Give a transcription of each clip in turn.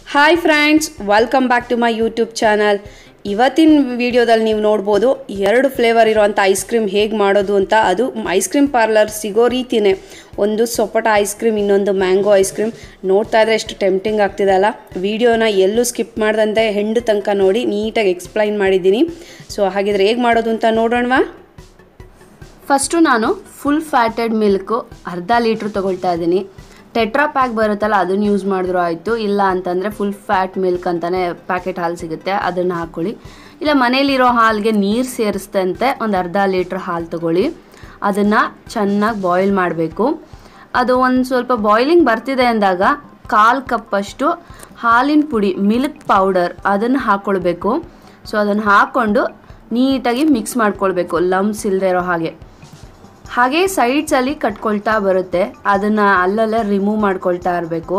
hi friends welcome back to my YouTube channel ಇವತ್ತಿನ ವಿಡಿಯೋದಲ್ಲಿ ನೀವು ನೋಡ್ಬೋದು ಎರಡು ಫ್ಲೇವರ್ ಇರೋವಂಥ ಐಸ್ ಕ್ರೀಮ್ ಹೇಗೆ ಮಾಡೋದು ಅಂತ ಅದು ಐಸ್ ಕ್ರೀಮ್ ಪಾರ್ಲರ್ ಸಿಗೋ ರೀತಿನೇ ಒಂದು ಸೊಪಟ ಐಸ್ ಕ್ರೀಮ್ ಇನ್ನೊಂದು ಮ್ಯಾಂಗೋ ಐಸ್ ಕ್ರೀಮ್ ನೋಡ್ತಾ ಇದ್ರೆ ಎಷ್ಟು ಟೆಂಪ್ಟಿಂಗ್ ಆಗ್ತಿದೆಲ್ಲ ವಿಡಿಯೋನ ಎಲ್ಲೂ ಸ್ಕಿಪ್ ಮಾಡ್ದಂತೆ ಹೆಂಡು ತನಕ ನೋಡಿ ನೀಟಾಗಿ ಎಕ್ಸ್ಪ್ಲೈನ್ ಮಾಡಿದ್ದೀನಿ ಸೊ ಹಾಗಿದ್ರೆ ಹೇಗೆ ಮಾಡೋದು ಅಂತ ನೋಡೋಣವಾ ಫಸ್ಟು ನಾನು ಫುಲ್ ಫ್ಯಾಟೆಡ್ ಮಿಲ್ಕು ಅರ್ಧ ಲೀಟ್ರ್ ತೊಗೊಳ್ತಾ ಇದ್ದೀನಿ ಟೆಟ್ರಾ ಪ್ಯಾಕ್ ಬರುತ್ತಲ್ಲ ಅದನ್ನು ಯೂಸ್ ಮಾಡಿದ್ರು ಆಯಿತು ಇಲ್ಲ ಅಂತಂದರೆ ಫುಲ್ ಫ್ಯಾಟ್ ಮಿಲ್ಕ್ ಅಂತಲೇ ಪ್ಯಾಕೆಟ್ ಹಾಲು ಸಿಗುತ್ತೆ ಅದನ್ನು ಹಾಕ್ಕೊಳ್ಳಿ ಇಲ್ಲ ಮನೇಲಿರೋ ಹಾಲಿಗೆ ನೀರು ಸೇರಿಸ್ತಂತೆ ಒಂದು ಅರ್ಧ ಲೀಟ್ರ್ ಹಾಲು ತೊಗೊಳ್ಳಿ ಅದನ್ನು ಚೆನ್ನಾಗಿ ಬಾಯ್ಲ್ ಮಾಡಬೇಕು ಅದು ಒಂದು ಸ್ವಲ್ಪ ಬಾಯ್ಲಿಂಗ್ ಬರ್ತಿದೆ ಅಂದಾಗ ಕಾಲು ಕಪ್ಪಷ್ಟು ಹಾಲಿನ ಪುಡಿ ಮಿಲ್ಕ್ ಪೌಡರ್ ಅದನ್ನು ಹಾಕ್ಕೊಳ್ಬೇಕು ಸೊ ಅದನ್ನು ಹಾಕ್ಕೊಂಡು ನೀಟಾಗಿ ಮಿಕ್ಸ್ ಮಾಡ್ಕೊಳ್ಬೇಕು ಲಮ್ಸ್ ಇಲ್ಲದೆ ಇರೋ ಹಾಗೆ ಹಾಗೆ ಸೈಡ್ಸಲ್ಲಿ ಕಟ್ಕೊಳ್ತಾ ಬರುತ್ತೆ ಅದನ್ನು ಅಲ್ಲಲ್ಲೇ ರಿಮೂವ್ ಮಾಡ್ಕೊಳ್ತಾ ಇರಬೇಕು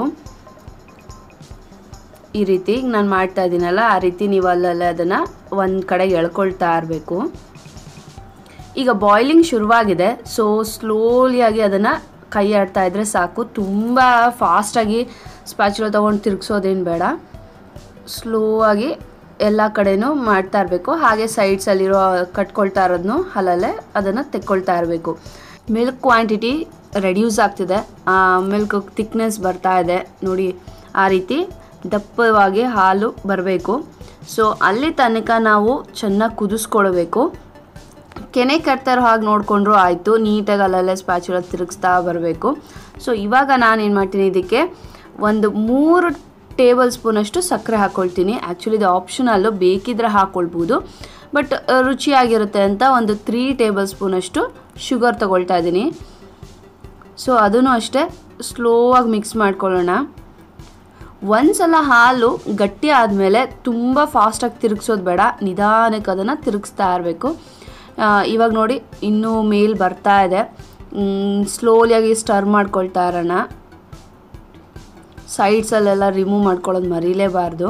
ಈ ರೀತಿ ನಾನು ಮಾಡ್ತಾ ಇದ್ದೀನಲ್ಲ ಆ ರೀತಿ ನೀವು ಅಲ್ಲಲ್ಲೇ ಅದನ್ನು ಒಂದು ಕಡೆ ಎಳ್ಕೊಳ್ತಾ ಇರಬೇಕು ಈಗ ಬಾಯ್ಲಿಂಗ್ ಶುರುವಾಗಿದೆ ಸೊ ಸ್ಲೋಲಿಯಾಗಿ ಅದನ್ನು ಕೈ ಆಡ್ತಾ ಇದ್ರೆ ಸಾಕು ತುಂಬ ಫಾಸ್ಟಾಗಿ ಸ್ಪ್ಯಾಚುಲ ತೊಗೊಂಡು ತಿರುಗಿಸೋದೇನು ಬೇಡ ಸ್ಲೋ ಆಗಿ ಎಲ್ಲ ಕಡೆನೂ ಮಾಡ್ತಾ ಇರಬೇಕು ಹಾಗೆ ಸೈಡ್ಸಲ್ಲಿರೋ ಕಟ್ಕೊಳ್ತಾ ಇರೋದನ್ನು ಅಲ್ಲಲ್ಲೇ ಅದನ್ನು ತೆಕ್ಕೊಳ್ತಾ ಇರಬೇಕು ಮಿಲ್ಕ್ ಕ್ವಾಂಟಿಟಿ ರೆಡ್ಯೂಸ್ ಆಗ್ತಿದೆ ಮಿಲ್ಕ್ ಥಿಕ್ನೆಸ್ ಬರ್ತಾ ಇದೆ ನೋಡಿ ಆ ರೀತಿ ದಪ್ಪವಾಗಿ ಹಾಲು ಬರಬೇಕು ಸೊ ಅಲ್ಲಿ ತನಕ ನಾವು ಚೆನ್ನಾಗಿ ಕುದಿಸ್ಕೊಳ್ಬೇಕು ಕೆನೆ ಕಟ್ತಾ ಇರೋ ಹಾಗೆ ನೋಡಿಕೊಂಡ್ರು ಆಯಿತು ನೀಟಾಗಿ ಅಲ್ಲಲ್ಲೇ ಸ್ಪ್ಯಾಚುಲ ತಿರುಗಿಸ್ತಾ ಬರಬೇಕು ಸೊ ಇವಾಗ ನಾನು ಏನು ಮಾಡ್ತೀನಿ ಇದಕ್ಕೆ ಒಂದು ಮೂರು ಟೇಬಲ್ ಸ್ಪೂನಷ್ಟು ಸಕ್ಕರೆ ಹಾಕ್ಕೊಳ್ತೀನಿ ಆ್ಯಕ್ಚುಲಿ ಇದು ಆಪ್ಷನಲ್ಲು ಬೇಕಿದ್ರೆ ಹಾಕ್ಕೊಳ್ಬೋದು ಬಟ್ ರುಚಿಯಾಗಿರುತ್ತೆ ಅಂತ ಒಂದು ತ್ರೀ ಟೇಬಲ್ ಸ್ಪೂನಷ್ಟು ಶುಗರ್ ತೊಗೊಳ್ತಾ ಇದ್ದೀನಿ ಸೊ ಅದನ್ನು ಅಷ್ಟೇ ಸ್ಲೋವಾಗಿ ಮಿಕ್ಸ್ ಮಾಡ್ಕೊಳ್ಳೋಣ ಒಂದ್ಸಲ ಹಾಲು ಗಟ್ಟಿ ಆದಮೇಲೆ ತುಂಬ ಫಾಸ್ಟಾಗಿ ತಿರುಗಿಸೋದು ಬೇಡ ನಿಧಾನಕ್ಕೆ ಅದನ್ನು ತಿರುಗಿಸ್ತಾ ಇರಬೇಕು ಇವಾಗ ನೋಡಿ ಇನ್ನೂ ಮೇಲ್ ಬರ್ತಾ ಇದೆ ಸ್ಲೋಲಿಯಾಗಿ ಸ್ಟರ್ ಮಾಡ್ಕೊಳ್ತಾ ಇರೋಣ ಸೈಡ್ಸಲ್ಲೆಲ್ಲ ರಿಮೂವ್ ಮಾಡ್ಕೊಳ್ಳೋದು ಮರೀಲೇಬಾರ್ದು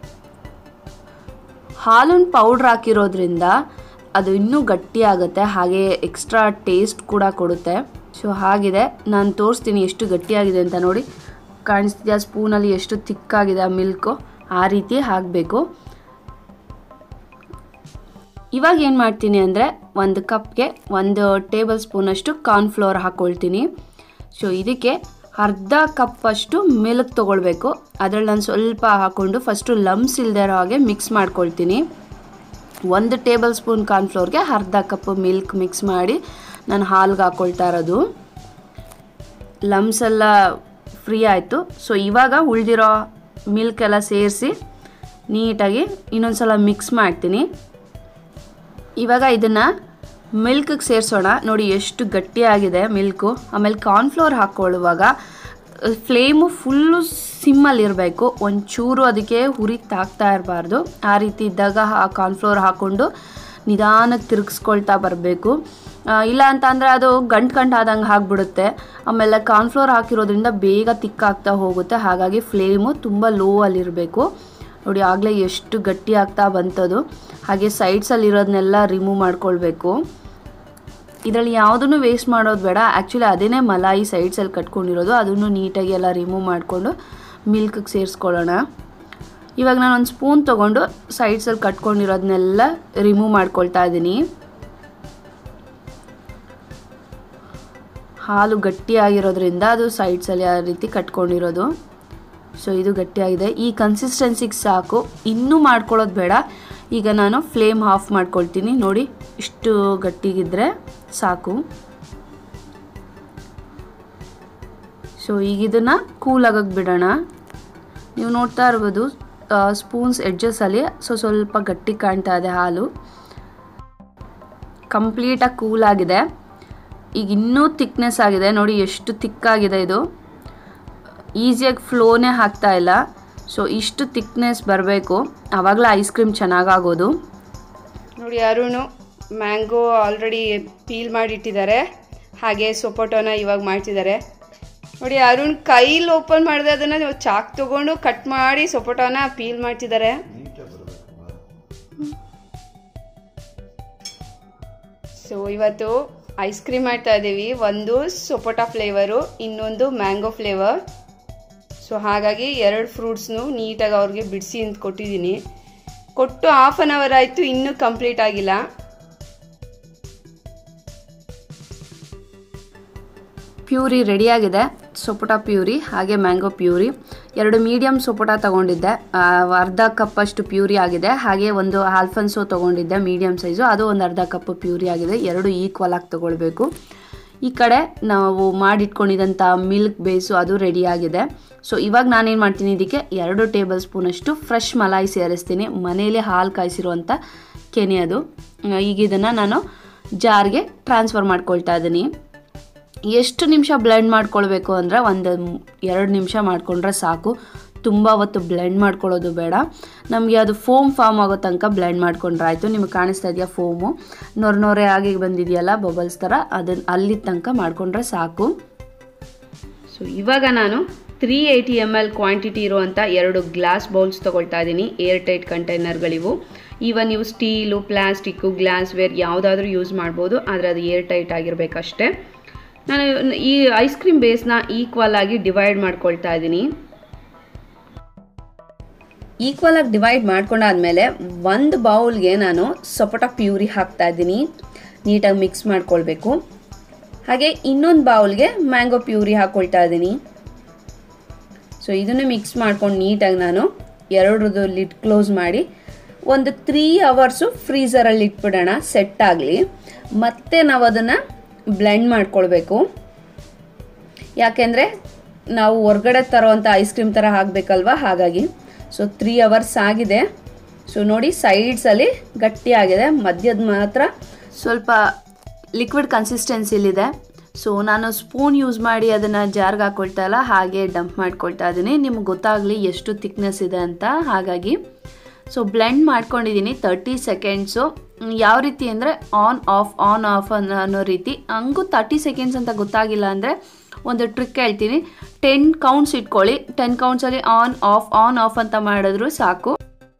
ಹಾಲಿನ ಪೌಡ್ರ್ ಹಾಕಿರೋದ್ರಿಂದ ಅದು ಇನ್ನೂ ಗಟ್ಟಿ ಆಗುತ್ತೆ ಹಾಗೆ ಎಕ್ಸ್ಟ್ರಾ ಟೇಸ್ಟ್ ಕೂಡ ಕೊಡುತ್ತೆ ಸೊ ಹಾಗಿದೆ ನಾನು ತೋರಿಸ್ತೀನಿ ಎಷ್ಟು ಗಟ್ಟಿಯಾಗಿದೆ ಅಂತ ನೋಡಿ ಕಾಣಿಸ್ತಿದೆಯಾ ಸ್ಪೂನಲ್ಲಿ ಎಷ್ಟು ತಿಕ್ಕಾಗಿದೆ ಆ ಮಿಲ್ಕು ಆ ರೀತಿ ಹಾಕಬೇಕು ಇವಾಗ ಏನು ಮಾಡ್ತೀನಿ ಅಂದರೆ ಒಂದು ಕಪ್ಗೆ ಒಂದು ಟೇಬಲ್ ಸ್ಪೂನಷ್ಟು ಕಾರ್ನ್ಫ್ಲೋರ್ ಹಾಕ್ಕೊಳ್ತೀನಿ ಸೊ ಇದಕ್ಕೆ ಅರ್ಧ ಕಪ್ಪಷ್ಟು ಮಿಲ್ಕ್ ತೊಗೊಳ್ಬೇಕು ಅದರಲ್ಲಿ ನಾನು ಸ್ವಲ್ಪ ಹಾಕ್ಕೊಂಡು ಫಸ್ಟು ಲಮ್ಸ್ ಇಲ್ಲದೆ ಇರೋ ಹಾಗೆ ಮಿಕ್ಸ್ ಮಾಡ್ಕೊಳ್ತೀನಿ ಒಂದು ಟೇಬಲ್ ಸ್ಪೂನ್ ಕಾರ್ನ್ಫ್ಲೋರ್ಗೆ ಅರ್ಧ ಕಪ್ ಮಿಲ್ಕ್ ಮಿಕ್ಸ್ ಮಾಡಿ ನಾನು ಹಾಲ್ಗೆ ಹಾಕ್ಕೊಳ್ತಾ ಇರೋದು ಲಮ್ಸ್ ಎಲ್ಲ ಫ್ರೀ ಆಯಿತು ಸೊ ಇವಾಗ ಉಳಿದಿರೋ ಮಿಲ್ಕ್ ಎಲ್ಲ ಸೇರಿಸಿ ನೀಟಾಗಿ ಇನ್ನೊಂದು ಸಲ ಮಿಕ್ಸ್ ಮಾಡ್ತೀನಿ ಇವಾಗ ಇದನ್ನು ಮಿಲ್ಕಿಗೆ ಸೇರಿಸೋಣ ನೋಡಿ ಎಷ್ಟು ಗಟ್ಟಿಯಾಗಿದೆ ಮಿಲ್ಕು ಆಮೇಲೆ ಕಾರ್ನ್ಫ್ಲೋರ್ ಹಾಕ್ಕೊಳ್ಳುವಾಗ ಫ್ಲೇಮು ಫುಲ್ಲು ಸಿಮ್ಮಲ್ಲಿರಬೇಕು ಒಂಚೂರು ಅದಕ್ಕೆ ಹುರಿ ತಾಗ್ತಾ ಇರಬಾರ್ದು ಆ ರೀತಿ ಇದ್ದಾಗ ಆ ಕಾರ್ನ್ಫ್ಲೋರ್ ಹಾಕ್ಕೊಂಡು ನಿಧಾನಕ್ಕೆ ತಿರುಗಿಸ್ಕೊಳ್ತಾ ಬರಬೇಕು ಇಲ್ಲ ಅಂತ ಅಂದರೆ ಅದು ಗಂಟು ಗಂಟು ಆದಂಗೆ ಆಗಿಬಿಡುತ್ತೆ ಆಮೇಲೆ ಕಾರ್ನ್ಫ್ಲೋರ್ ಹಾಕಿರೋದ್ರಿಂದ ಬೇಗ ತಿಕ್ಕಾಗ್ತಾ ಹೋಗುತ್ತೆ ಹಾಗಾಗಿ ಫ್ಲೇಮು ತುಂಬ ಲೋ ಅಲ್ಲಿರಬೇಕು ನೋಡಿ ಆಗಲೇ ಎಷ್ಟು ಗಟ್ಟಿ ಆಗ್ತಾ ಬಂತದು ಹಾಗೆ ಸೈಡ್ಸಲ್ಲಿರೋದನ್ನೆಲ್ಲ ರಿಮೂವ್ ಮಾಡ್ಕೊಳ್ಬೇಕು ಇದರಲ್ಲಿ ಯಾವುದನ್ನು ವೇಸ್ಟ್ ಮಾಡೋದು ಬೇಡ ಆ್ಯಕ್ಚುಲಿ ಅದೇನೇ ಮಲಾಯಿ ಸೈಡ್ಸಲ್ಲಿ ಕಟ್ಕೊಂಡಿರೋದು ಅದನ್ನು ನೀಟಾಗಿ ಎಲ್ಲ ರಿಮೂವ್ ಮಾಡಿಕೊಂಡು ಮಿಲ್ಕಿಗೆ ಸೇರಿಸ್ಕೊಳ್ಳೋಣ ಇವಾಗ ನಾನು ಒಂದು ಸ್ಪೂನ್ ತೊಗೊಂಡು ಸೈಡ್ಸಲ್ಲಿ ಕಟ್ಕೊಂಡಿರೋದನ್ನೆಲ್ಲ ರಿಮೂವ್ ಮಾಡ್ಕೊಳ್ತಾ ಇದ್ದೀನಿ ಹಾಲು ಗಟ್ಟಿಯಾಗಿರೋದ್ರಿಂದ ಅದು ಸೈಡ್ಸಲ್ಲಿ ಆ ರೀತಿ ಕಟ್ಕೊಂಡಿರೋದು ಸೊ ಇದು ಗಟ್ಟಿಯಾಗಿದೆ ಈ ಕನ್ಸಿಸ್ಟೆನ್ಸಿಗೆ ಸಾಕು ಇನ್ನೂ ಮಾಡ್ಕೊಳ್ಳೋದು ಬೇಡ ಈಗ ನಾನು ಫ್ಲೇಮ್ ಆಫ್ ಮಾಡ್ಕೊಳ್ತೀನಿ ನೋಡಿ ಇಷ್ಟು ಗಟ್ಟಿಗಿದ್ರೆ ಸಾಕು ಸೊ ಈಗ ಇದನ್ನು ಕೂಲ್ ಆಗೋಕ್ಕೆ ಬಿಡೋಣ ನೀವು ನೋಡ್ತಾ ಇರ್ಬೋದು ಸ್ಪೂನ್ಸ್ ಎಡ್ಜಸ್ಸಲ್ಲಿ ಸೊ ಸ್ವಲ್ಪ ಗಟ್ಟಿ ಕಾಣ್ತಾ ಇದೆ ಹಾಲು ಕಂಪ್ಲೀಟಾಗಿ ಕೂಲ್ ಆಗಿದೆ ಈಗ ಇನ್ನೂ ತಿಕ್ನೆಸ್ ಆಗಿದೆ ನೋಡಿ ಎಷ್ಟು ತಿಕ್ಕಾಗಿದೆ ಇದು ಈಸಿಯಾಗಿ ಫ್ಲೋನೇ ಹಾಕ್ತಾ ಇಲ್ಲ ಸೊ ಇಷ್ಟು ತಿಕ್ನೆಸ್ ಬರಬೇಕು ಆವಾಗಲೇ ಐಸ್ ಕ್ರೀಮ್ ಚೆನ್ನಾಗಾಗೋದು ನೋಡಿ ಅರುಣು ಮ್ಯಾಂಗೋ ಆಲ್ರೆಡಿ ಪೀಲ್ ಮಾಡಿಟ್ಟಿದ್ದಾರೆ ಹಾಗೆ ಸೊಪೊಟೋನ ಇವಾಗ ಮಾಡ್ತಿದ್ದಾರೆ ನೋಡಿ ಅರುಣ್ ಕೈಲಿ ಓಪನ್ ಮಾಡಿದೆ ಅದನ್ನು ಚಾಕ್ ತಗೊಂಡು ಕಟ್ ಮಾಡಿ ಸೊಪೊಟೋನ ಪೀಲ್ ಮಾಡ್ತಿದ್ದಾರೆ ಸೊ ಇವತ್ತು ಐಸ್ ಕ್ರೀಮ್ ಮಾಡ್ತಾ ಇದ್ದೀವಿ ಒಂದು ಸೊಪೊಟಾ ಫ್ಲೇವರು ಇನ್ನೊಂದು ಮ್ಯಾಂಗೋ ಫ್ಲೇವರ್ ಸೊ ಹಾಗಾಗಿ ಎರಡು ಫ್ರೂಟ್ಸ್ನು ನೀಟಾಗಿ ಅವ್ರಿಗೆ ಬಿಡಿಸಿ ಅಂತ ಕೊಟ್ಟಿದ್ದೀನಿ ಕೊಟ್ಟು ಹಾಫ್ ಆನ್ ಅವರ್ ಆಯಿತು ಇನ್ನೂ ಕಂಪ್ಲೀಟ್ ಆಗಿಲ್ಲ ಪ್ಯೂರಿ ರೆಡಿಯಾಗಿದೆ ಸೊಪುಟ ಪ್ಯೂರಿ ಹಾಗೆ ಮ್ಯಾಂಗೋ ಪ್ಯೂರಿ ಎರಡು ಮೀಡಿಯಮ್ ಸೊಪುಟ ತೊಗೊಂಡಿದ್ದೆ ಆ, ಅರ್ಧ ಕಪ್ಪಷ್ಟು ಪ್ಯೂರಿ ಆಗಿದೆ ಹಾಗೆ ಒಂದು ಆಲ್ಫನ್ಸೋ ತೊಗೊಂಡಿದ್ದೆ ಮೀಡಿಯಮ್ ಸೈಜು ಅದು ಒಂದು ಅರ್ಧ ಕಪ್ ಪ್ಯೂರಿ ಆಗಿದೆ ಎರಡು ಈಕ್ವಲ್ ಆಗಿ ತೊಗೊಳ್ಬೇಕು ಈ ಕಡೆ ನಾವು ಮಾಡಿಟ್ಕೊಂಡಿದ್ದಂಥ ಮಿಲ್ಕ್ ಬೇಸು ಅದು ರೆಡಿಯಾಗಿದೆ ಸೊ ಇವಾಗ ನಾನೇನು ಮಾಡ್ತೀನಿ ಇದಕ್ಕೆ ಎರಡು ಟೇಬಲ್ ಸ್ಪೂನಷ್ಟು ಫ್ರೆಶ್ ಮಲಾಯಿ ಸೇರಿಸ್ತೀನಿ ಮನೇಲಿ ಹಾಲು ಕಾಯಿಸಿರುವಂಥ ಕೆನೆ ಅದು ಆ, ಈಗ ಇದನ್ನು ನಾನು ಜಾರ್ಗೆ ಟ್ರಾನ್ಸ್ಫರ್ ಮಾಡ್ಕೊಳ್ತಾ ಇದ್ದೀನಿ ಎಷ್ಟು ನಿಮಿಷ ಬ್ಲೆಂಡ್ ಮಾಡ್ಕೊಳ್ಬೇಕು ಅಂದರೆ ಒಂದು ಎರಡು ನಿಮಿಷ ಮಾಡಿಕೊಂಡ್ರೆ ಸಾಕು ತುಂಬ ಹೊತ್ತು ಬ್ಲೆಂಡ್ ಮಾಡ್ಕೊಳ್ಳೋದು ಬೇಡ ನಮಗೆ ಅದು ಫೋಮ್ ಫಾರ್ಮ್ ಆಗೋ ತನಕ ಬ್ಲೆಂಡ್ ಮಾಡ್ಕೊಂಡ್ರೆ ಆಯಿತು ನಿಮಗೆ ಕಾಣಿಸ್ತಾ ಇದೆಯಾ ಫೋಮು ನೊರೆ ನೊರೆ ಆಗಿ ಬಂದಿದೆಯಲ್ಲ ಬಬಲ್ಸ್ ಥರ ಅದನ್ನು ಅಲ್ಲಿ ತನಕ ಮಾಡಿಕೊಂಡ್ರೆ ಸಾಕು ಸೊ ಇವಾಗ ನಾನು three eighty M L quantity ಇರುವಂಥ ಎರಡು ಗ್ಲಾಸ್ ಬೌಲ್ಸ್ ತೊಗೊಳ್ತಾ ಇದ್ದೀನಿ ಏರ್ ಟೈಟ್ ಕಂಟೈನರ್ಗಳಿವು ಈವನ್ ನೀವು ಸ್ಟೀಲು ಪ್ಲಾಸ್ಟಿಕ್ಕು ಗ್ಲಾಸ್ ವೇರ್ ಯಾವುದಾದ್ರೂ ಯೂಸ್ ಮಾಡ್ಬೋದು ಆದರೆ ಅದು ಏರ್ ಟೈಟ್ ಆಗಿರಬೇಕಷ್ಟೇ ನಾನು ಈ ಐಸ್ ಕ್ರೀಮ್ ಬೇಸ್ನ ಈಕ್ವಲ್ ಆಗಿ ಡಿವೈಡ್ ಮಾಡ್ಕೊಳ್ತಾ ಇದ್ದೀನಿ ಈಕ್ವಲ್ ಆಗಿ ಡಿವೈಡ್ ಮಾಡ್ಕೊಂಡಾದ್ಮೇಲೆ ಒಂದು ಬೌಲ್ಗೆ ನಾನು ಸಪೋಟ ಪ್ಯೂರಿ ಹಾಕ್ತಾ ಇದ್ದೀನಿ ನೀಟಾಗಿ ಮಿಕ್ಸ್ ಮಾಡ್ಕೊಳ್ಬೇಕು ಹಾಗೆ ಇನ್ನೊಂದು ಬೌಲ್ಗೆ ಮ್ಯಾಂಗೋ ಪ್ಯೂರಿ ಹಾಕ್ಕೊಳ್ತಾ ಇದ್ದೀನಿ ಸೊ ಇದನ್ನು ಮಿಕ್ಸ್ ಮಾಡ್ಕೊಂಡು ನೀಟಾಗಿ ನಾನು ಎರಡರದ್ದು ಲಿಡ್ ಕ್ಲೋಸ್ ಮಾಡಿ ಒಂದು ತ್ರೀ ಅವರ್ಸು ಫ್ರೀಝರಲ್ಲಿ ಇಟ್ಬಿಡೋಣ ಸೆಟ್ ಆಗಲಿ ಮತ್ತೆ ನಾವು ಅದನ್ನು ಬ್ಲೆಂಡ್ ಮಾಡ್ಕೊಳ್ಬೇಕು ಯಾಕೆಂದರೆ ನಾವು ಹೊರ್ಗಡೆ ತರೋವಂಥ ಐಸ್ ಕ್ರೀಮ್ ಥರ ಹಾಕಬೇಕಲ್ವ ಹಾಗಾಗಿ ಸೊ ತ್ರೀ ಅವರ್ಸ್ ಆಗಿದೆ ಸೊ ನೋಡಿ ಸೈಡ್ಸಲ್ಲಿ ಗಟ್ಟಿಯಾಗಿದೆ ಮಧ್ಯದ ಮಾತ್ರ ಸ್ವಲ್ಪ ಲಿಕ್ವಿಡ್ ಕನ್ಸಿಸ್ಟೆನ್ಸಿಲಿದೆ ಸೊ ನಾನು ಸ್ಪೂನ್ ಯೂಸ್ ಮಾಡಿ ಅದನ್ನು ಜಾರ್ಗೆ ಹಾಕ್ಕೊಳ್ತಾ ಇಲ್ಲ ಹಾಗೆ ಡಂಪ್ ಮಾಡ್ಕೊಳ್ತಾ ಇದ್ದೀನಿ ನಿಮ್ಗೆ ಗೊತ್ತಾಗಲಿ ಎಷ್ಟು ಥಿಕ್ನೆಸ್ ಇದೆ ಅಂತ ಹಾಗಾಗಿ ಸೊ ಬ್ಲೆಂಡ್ ಮಾಡ್ಕೊಂಡಿದ್ದೀನಿ ತರ್ಟಿ ಸೆಕೆಂಡ್ಸು ಯಾವ ರೀತಿ ಅಂದರೆ ಆನ್ ಆಫ್ ಆನ್ ಆಫ್ ಅನ್ನೋ ಅನ್ನೋ ರೀತಿ ಹಂಗೂ ತರ್ಟಿ ಸೆಕೆಂಡ್ಸ್ ಅಂತ ಗೊತ್ತಾಗಿಲ್ಲ ಅಂದರೆ ಒಂದು ಟ್ರಿಕ್ ಹೇಳ್ತೀನಿ ಟೆನ್ ಕೌಂಟ್ಸ್ ಇಟ್ಕೊಳ್ಳಿ ಟೆನ್ ಕೌಂಟ್ಸಲ್ಲಿ ಆನ್ ಆಫ್ ಆನ್ ಆಫ್ ಅಂತ ಮಾಡಿದ್ರು ಸಾಕು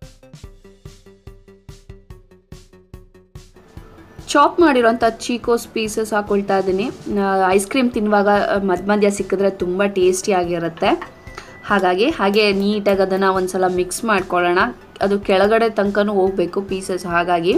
ಚಾಪ್ ಮಾಡಿರೋಂಥ ಚೀಕೋಸ್ ಪೀಸಸ್ ಹಾಕೊಳ್ತಾ ಇದ್ದೀನಿ ಐಸ್ ಕ್ರೀಮ್ ತಿನ್ನುವಾಗ ಮಧ್ಯ ಮಧ್ಯ ಸಿಕ್ಕಿದ್ರೆ ತುಂಬ ಟೇಸ್ಟಿಯಾಗಿರುತ್ತೆ ಹಾಗಾಗಿ ಹಾಗೆ ನೀಟಾಗಿ ಅದನ್ನು ಒಂದ್ಸಲ ಮಿಕ್ಸ್ ಮಾಡ್ಕೊಳ್ಳೋಣ ಅದು ಕೆಳಗಡೆ ತನಕನೂ ಹೋಗಬೇಕು ಪೀಸಸ್ ಹಾಗಾಗಿ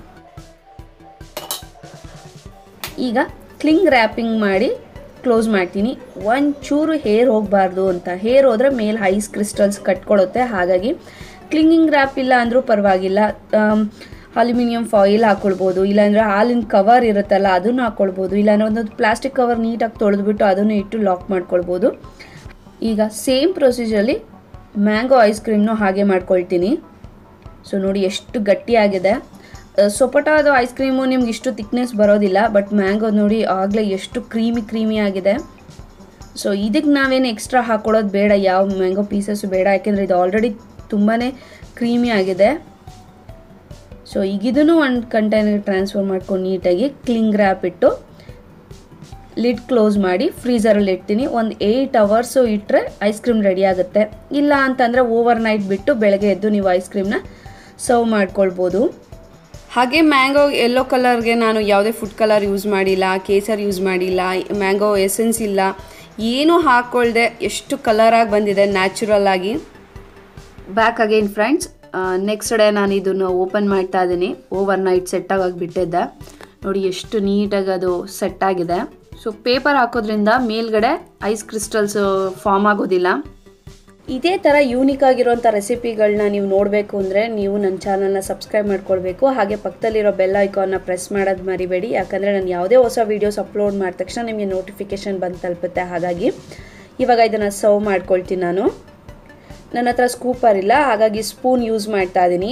ಈಗ ಕ್ಲಿಂಗ್ ರ್ಯಾಪಿಂಗ್ ಮಾಡಿ ಕ್ಲೋಸ್ ಮಾಡ್ತೀನಿ ಒಂಚೂರು ಹೇರ್ ಹೋಗಬಾರ್ದು ಅಂತ ಹೇರ್ ಹೋದರೆ ಮೇಲೆ ಐಸ್ ಕ್ರಿಸ್ಟಲ್ಸ್ ಕಟ್ಕೊಳುತ್ತೆ ಹಾಗಾಗಿ ಕ್ಲಿಂಗಿಂಗ್ ರ್ಯಾಪ್ ಇಲ್ಲ ಅಂದರೂ ಪರವಾಗಿಲ್ಲ ಅಲ್ಯೂಮಿನಿಯಂ ಫಾಯಿಲ್ ಹಾಕ್ಕೊಳ್ಬೋದು ಇಲ್ಲಾಂದರೆ ಹಾಲಿನ ಕವರ್ ಇರುತ್ತಲ್ಲ ಅದನ್ನು ಹಾಕ್ಕೊಳ್ಬೋದು ಇಲ್ಲಾಂದರೆ ಒಂದೊಂದು ಪ್ಲಾಸ್ಟಿಕ್ ಕವರ್ ನೀಟಾಗಿ ತೊಳೆದ್ಬಿಟ್ಟು ಅದನ್ನು ಇಟ್ಟು ಲಾಕ್ ಮಾಡ್ಕೊಳ್ಬೋದು ಈಗ ಸೇಮ್ ಪ್ರೊಸೀಜರಲ್ಲಿ ಮ್ಯಾಂಗೋ ಐಸ್ ಕ್ರೀಮ್ನು ಹಾಗೆ ಮಾಡ್ಕೊಳ್ತೀನಿ ಸೊ ನೋಡಿ ಎಷ್ಟು ಗಟ್ಟಿಯಾಗಿದೆ ಸೊಪಟಾದ ಐಸ್ ಕ್ರೀಮು ನಿಮ್ಗೆ ಇಷ್ಟು ತಿಕ್ನೆಸ್ ಬರೋದಿಲ್ಲ ಬಟ್ ಮ್ಯಾಂಗೋ ನೋಡಿ ಆಗಲೇ ಎಷ್ಟು ಕ್ರೀಮಿ ಕ್ರೀಮಿ ಆಗಿದೆ ಸೊ ಇದಕ್ಕೆ ನಾವೇನು ಎಕ್ಸ್ಟ್ರಾ ಹಾಕ್ಕೊಳ್ಳೋದು ಬೇಡ ಯಾವ ಮ್ಯಾಂಗೋ ಪೀಸಸ್ಸು ಬೇಡ ಯಾಕೆಂದರೆ ಇದು ಆಲ್ರೆಡಿ ತುಂಬಾ ಕ್ರೀಮಿ ಆಗಿದೆ ಸೊ ಈಗ ಇದನ್ನು ಒಂದು ಕಂಟೈನರ್ ಟ್ರಾನ್ಸ್ಫರ್ ಮಾಡ್ಕೊಂಡು ನೀಟಾಗಿ ಕ್ಲಿಂಗ್ ರ್ಯಾಪ್ ಇಟ್ಟು ಲಿಡ್ ಕ್ಲೋಸ್ ಮಾಡಿ ಫ್ರೀಝರಲ್ಲಿ ಇಡ್ತೀನಿ ಒಂದು ಏಯ್ಟ್ ಅವರ್ಸು ಇಟ್ಟರೆ ಐಸ್ ಕ್ರೀಮ್ ರೆಡಿ ಆಗುತ್ತೆ ಇಲ್ಲ ಅಂತಂದರೆ ಓವರ್ ನೈಟ್ ಬಿಟ್ಟು ಬೆಳಗ್ಗೆ ಎದ್ದು ನೀವು ಐಸ್ ಕ್ರೀಮ್ನ ಸರ್ವ್ ಮಾಡ್ಕೊಳ್ಬೋದು ಹಾಗೆ ಮ್ಯಾಂಗೋ ಯೆಲ್ಲೋ ಕಲರ್ಗೆ ನಾನು ಯಾವುದೇ ಫುಡ್ ಕಲರ್ ಯೂಸ್ ಮಾಡಿಲ್ಲ ಕೇಸರ್ ಯೂಸ್ ಮಾಡಿಲ್ಲ ಮ್ಯಾಂಗೋ ಎಸೆನ್ಸ್ ಇಲ್ಲ ಏನೂ ಹಾಕ್ಕೊಳ್ದೆ ಎಷ್ಟು ಕಲರಾಗಿ ಬಂದಿದೆ ನ್ಯಾಚುರಲ್ ಆಗಿ back again friends next day ನಾನು ಇದನ್ನು ಓಪನ್ ಮಾಡ್ತಾ ಇದ್ದೀನಿ ಓವರ್ ನೈಟ್ ಸೆಟ್ಟಾಗಿ ಬಿಟ್ಟಿದ್ದೆ ನೋಡಿ ಎಷ್ಟು ನೀಟಾಗಿ ಅದು ಸೆಟ್ ಆಗಿದೆ ಸೊ ಪೇಪರ್ ಹಾಕೋದ್ರಿಂದ ಮೇಲ್ಗಡೆ ಐಸ್ ಕ್ರಿಸ್ಟಲ್ಸ್ ಫಾರ್ಮ್ ಆಗೋದಿಲ್ಲ ಇದೇ ಥರ ಯೂನಿಕ್ ಆಗಿರೋಂಥ ರೆಸಿಪಿಗಳನ್ನ ನೀವು ನೋಡಬೇಕು ಅಂದರೆ ನೀವು ನನ್ನ ಚಾನಲ್ನ ಸಬ್ಸ್ಕ್ರೈಬ್ ಮಾಡ್ಕೊಳ್ಬೇಕು ಹಾಗೆ ಪಕ್ಕದಲ್ಲಿರೋ ಬೆಲ್ ಐಕಾನ್ನ ಪ್ರೆಸ್ ಮಾಡೋದು ಮರಿಬೇಡಿ ಯಾಕಂದರೆ ನಾನು ಯಾವುದೇ ಹೊಸ ವೀಡಿಯೋಸ್ ಅಪ್ಲೋಡ್ ಮಾಡಿದ ತಕ್ಷಣ ನಿಮಗೆ ನೋಟಿಫಿಕೇಷನ್ ಬಂದು ತಲುಪುತ್ತೆ ಹಾಗಾಗಿ ಇವಾಗ ಇದನ್ನು ಸರ್ವ್ ಮಾಡ್ಕೊಳ್ತೀನಿ ನಾನು ನನ್ನ ಹತ್ರ ಸ್ಕೂಪರ್ ಇಲ್ಲ ಹಾಗಾಗಿ ಸ್ಪೂನ್ ಯೂಸ್ ಮಾಡ್ತಾ ಇದ್ದೀನಿ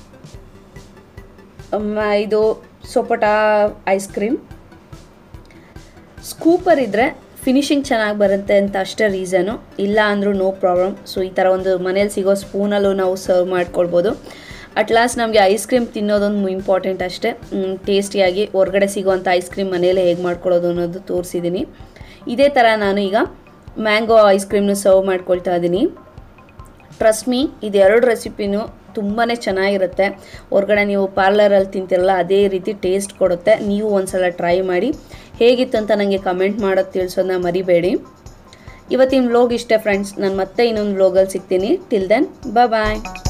ಇದು ಸೊಪಟ ಐಸ್ ಕ್ರೀಮ್ ಸ್ಕೂಪರ್ ಇದ್ದರೆ ಫಿನಿಶಿಂಗ್ ಚೆನ್ನಾಗಿ ಬರುತ್ತೆ ಅಂತ ಅಷ್ಟೇ ರೀಸನು ಇಲ್ಲ ಅಂದರೂ ನೋ ಪ್ರಾಬ್ಲಮ್ ಸೊ ಈ ಥರ ಒಂದು ಮನೇಲಿ ಸಿಗೋ ಸ್ಪೂನಲ್ಲೂ ನಾವು ಸರ್ವ್ ಮಾಡ್ಕೊಳ್ಬೋದು ಅಟ್ ಲಾಸ್ಟ್ ನಮಗೆ ಐಸ್ ಕ್ರೀಮ್ ತಿನ್ನೋದೊಂದು ಇಂಪಾರ್ಟೆಂಟ್ ಅಷ್ಟೇ ಟೇಸ್ಟಿಯಾಗಿ ಹೊರಗಡೆ ಸಿಗೋವಂಥ ಐಸ್ ಕ್ರೀಮ್ ಮನೇಲೇ ಹೇಗೆ ಮಾಡ್ಕೊಳ್ಳೋದು ಅನ್ನೋದು ತೋರಿಸಿದ್ದೀನಿ ಇದೇ ಥರ ನಾನು ಈಗ ಮ್ಯಾಂಗೋ ಐಸ್ ಕ್ರೀಮ್ನ ಸರ್ವ್ ಮಾಡ್ಕೊಳ್ತಾ ಇದ್ದೀನಿ ಟ್ರಸ್ಟ್ ಮೀ ಇದೆರಡು ರೆಸಿಪಿನೂ ತುಂಬಾ ಚೆನ್ನಾಗಿರುತ್ತೆ ಹೊರಗಡೆ ನೀವು ಪಾರ್ಲರಲ್ಲಿ ತಿಂತಿರಲ್ಲ ಅದೇ ರೀತಿ ಟೇಸ್ಟ್ ಕೊಡುತ್ತೆ ನೀವು ಒಂದ್ಸಲ ಟ್ರೈ ಮಾಡಿ ಹೇಗಿತ್ತು ಅಂತ ನನಗೆ ಕಮೆಂಟ್ ಮಾಡೋದು ತಿಳಿಸೋದನ್ನ ಮರಿಬೇಡಿ ಇವತ್ತಿನ ವ್ಲೋಗ್ ಇಷ್ಟ ಫ್ರೆಂಡ್ಸ್ ನಾನು ಮತ್ತೆ ಇನ್ನೊಂದು ವ್ಲೋಗಲ್ಲಿ ಸಿಗ್ತೀನಿ ಟಿಲ್ ದೆನ್ ಬಾಯ್